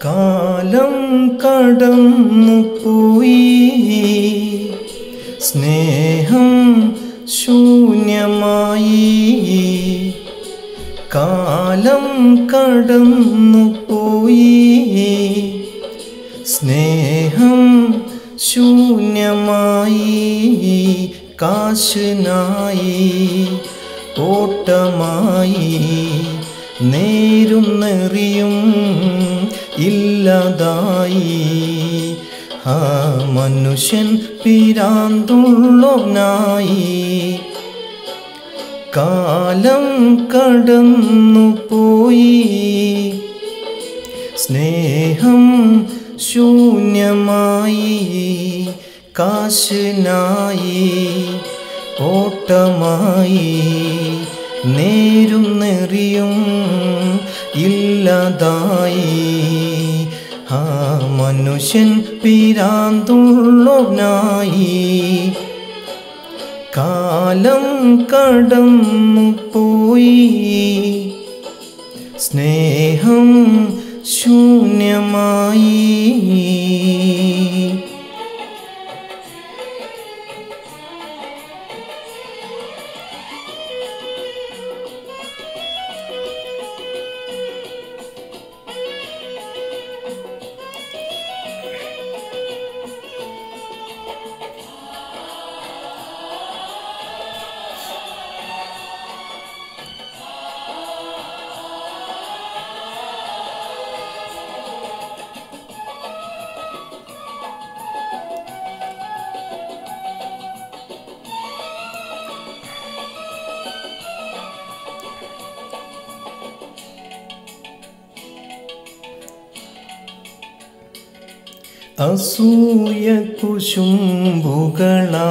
കാലം കടന്നു പോയി സ്നേഹം ശൂന്യമായി കാലം കടന്നു പോയി സ്നേഹം ശൂന്യമായി കാശിനായി ഓട്ടമായി നേരും നെറിയും ഇല്ലതായി ആ മനുഷ്യൻ പിരാന്തുള്ളവനായി കാലം കടന്നു പോയി സ്നേഹം ശൂന്യമായി കാശിനായി ഓട്ടമായി നേരും നെറിയും ഇല്ലതായി ആ മനുഷ്യൻ പിരാന്തുള്ളവനായി കാലം കടന്നു പോയി സ്നേഹം ശൂന്യമായി അസൂയ കുശുംബുകളാ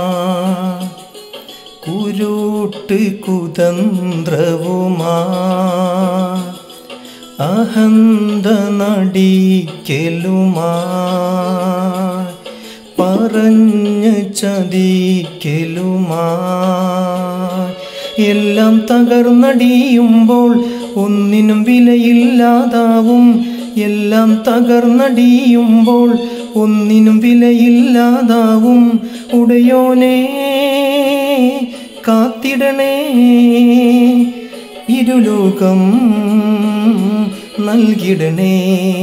കുരുട്ട് കുതന്ത്രവുമാ അഹന്ത നടിക്കലുമാ പറഞ്ഞ് ചതിക്കലുമാ എല്ലാം തകർന്നടിയുമ്പോൾ ഒന്നിനും വിലയില്ലാതാവും എല്ലാം തകർന്നടിയുമ്പോൾ ഒന്നിനും വിലയില്ലാതാവും ഉടയോനേ കാത്തിടണേ ഇരുലോകം നൽകിടണേ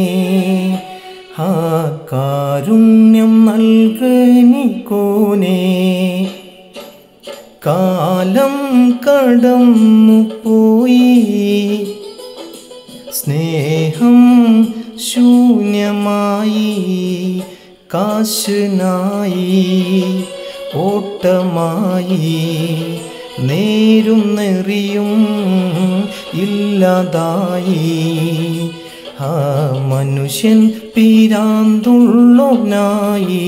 ആ കാരുണ്യം നൽകനിക്കോനേ കാലം കടന്നു പോയി സ്നേഹം ശൂന്യമായി കാശിനായി ഓട്ടമായി നേരും നെറിയും ഇല്ലതായി ആ മനുഷ്യൻ പിരാന്തുള്ളവനായി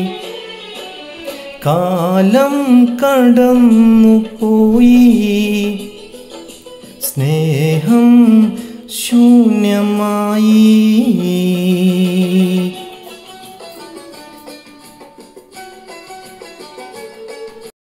കാലം കടന്നു പോയി സ്നേഹം ശൂന്യമായി